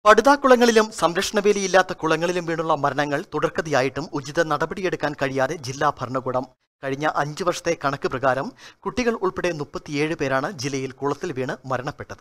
പടുതാക്കുളങ്ങളിലും സംരക്ഷണവേലിയില്ലാത്ത കുളങ്ങളിലും വീണുള്ള മരണങ്ങൾ തുടർക്കഥയായിട്ടും ഉചിത നടപടിയെടുക്കാൻ കഴിയാതെ ജില്ലാ ഭരണകൂടം കഴിഞ്ഞ അഞ്ചു വർഷത്തെ കണക്ക് പ്രകാരം കുട്ടികൾ ഉൾപ്പെടെ മുപ്പത്തിയേഴ് പേരാണ് ജില്ലയിൽ കുളത്തിൽ വീണ് മരണപ്പെട്ടത്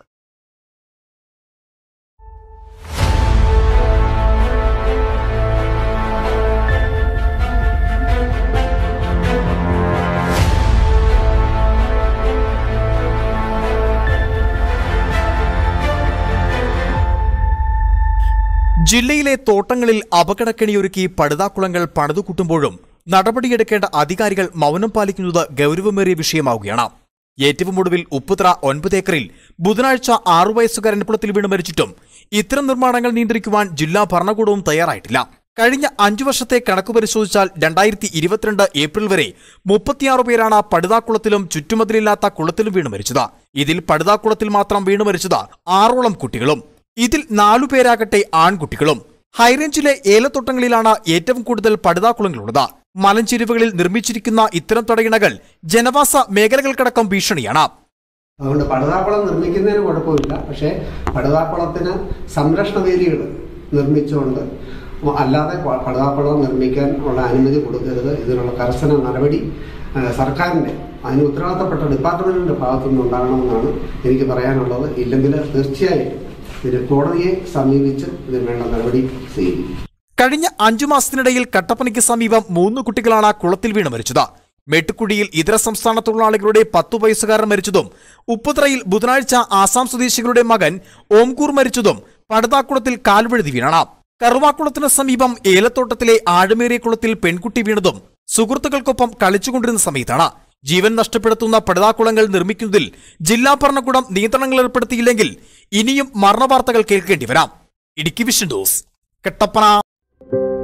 ജില്ലയിലെ തോട്ടങ്ങളിൽ അപകടക്കെണിയൊരുക്കി പടുതാക്കുളങ്ങൾ പണിതുകൂട്ടുമ്പോഴും നടപടിയെടുക്കേണ്ട അധികാരികൾ മൗനം പാലിക്കുന്നത് ഗൗരവമേറിയ വിഷയമാവുകയാണ് ഏറ്റവും ഒടുവിൽ ഉപ്പുത്ര ഒൻപത് ഏക്കറിൽ ബുധനാഴ്ച ആറു വയസ്സുകാരൻ കുളത്തിൽ വീണ് മരിച്ചിട്ടും ഇത്തരം നിർമ്മാണങ്ങൾ നിയന്ത്രിക്കുവാൻ ജില്ലാ ഭരണകൂടവും തയ്യാറായിട്ടില്ല കഴിഞ്ഞ അഞ്ചു വർഷത്തെ കണക്ക് പരിശോധിച്ചാൽ രണ്ടായിരത്തി ഇരുപത്തിരണ്ട് ഏപ്രിൽ വരെ മുപ്പത്തിയാറ് പേരാണ് പടുതാക്കുളത്തിലും ചുറ്റുമതിലില്ലാത്ത കുളത്തിലും വീണ് മരിച്ചത് ഇതിൽ പടുതാക്കുളത്തിൽ മാത്രം വീണ് മരിച്ചത് ആറോളം കുട്ടികളും ഇതിൽ നാലു പേരാകട്ടെ ആൺകുട്ടികളും ഹൈറേഞ്ചിലെ ഏലത്തോട്ടങ്ങളിലാണ് ഏറ്റവും കൂടുതൽ പടുതാക്കുളങ്ങളുള്ളത് മലഞ്ചെരിവുകളിൽ നിർമ്മിച്ചിരിക്കുന്ന ഇത്തരം തടയിണകൾ ജനവാസ മേഖലകൾക്കടക്കം ഭീഷണിയാണ് അതുകൊണ്ട് പടുതാക്കുളം നിർമ്മിക്കുന്നതിന് കുഴപ്പമില്ല പക്ഷേ പടുതാക്കുളത്തിന് സംരക്ഷണ വേലികൾ നിർമ്മിച്ചുകൊണ്ട് അല്ലാതെ പ- പടുതാക്കുളം നിർമ്മിക്കാൻ ഉള്ള അനുമതി കൊടുക്കരുത് ഇതിനുള്ള കർശന നടപടി ആ, സർക്കാരിൻ്റെ അതിന് ഉത്തരവാദിത്തപ്പെട്ട ഡിപ്പാർട്ട്മെന്റിന്റെ ഭാഗത്തുനിന്ന് ഉണ്ടാകണമെന്നാണ് എനിക്ക് പറയാനുള്ളത് ഇല്ലെങ്കിൽ തീർച്ചയായിട്ടും ഇതിന് കോടതിയെ സമീപിച്ച് ഇതിന് വേണ്ട നടപടി സ്വീകരിക്കും കഴിഞ്ഞ അഞ്ചു മാസത്തിനിടയിൽ കട്ടപ്പനയ്ക്ക് സമീപം മൂന്ന് കുട്ടികളാണ് കുളത്തിൽ വീണ് മരിച്ചത് മേട്ടുക്കുടിയിൽ ഇതര സംസ്ഥാന തൊഴിലാളികളുടെ പത്തു വയസ്സുകാരൻ മരിച്ചതും ഉപ്പുതറയിൽ ബുധനാഴ്ച ആസാം സ്വദേശികളുടെ മകൻ ഓംകൂർ മരിച്ചതും പടുതാക്കുളത്തിൽ കാൽവഴുതി വീണാണ് കറുവാക്കുളത്തിന് സമീപം ഏലത്തോട്ടത്തിലെ ആഴമേറിയ കുളത്തിൽ പെൺകുട്ടി വീണതും സുഹൃത്തുക്കൾക്കൊപ്പം കളിച്ചുകൊണ്ടിരുന്ന സമയത്താണ് ജീവൻ നഷ്ടപ്പെടുത്തുന്ന പടുതാക്കുളങ്ങൾ നിർമ്മിക്കുന്നതിൽ ജില്ലാ ഭരണകൂടം നിയന്ത്രണങ്ങൾ ഏർപ്പെടുത്തിയില്ലെങ്കിൽ ഇനിയും മരണവാർത്തകൾ കേൾക്കേണ്ടി വരാം ഇടുക്കി വിഷൻ ന്യൂസ് കട്ടപ്പന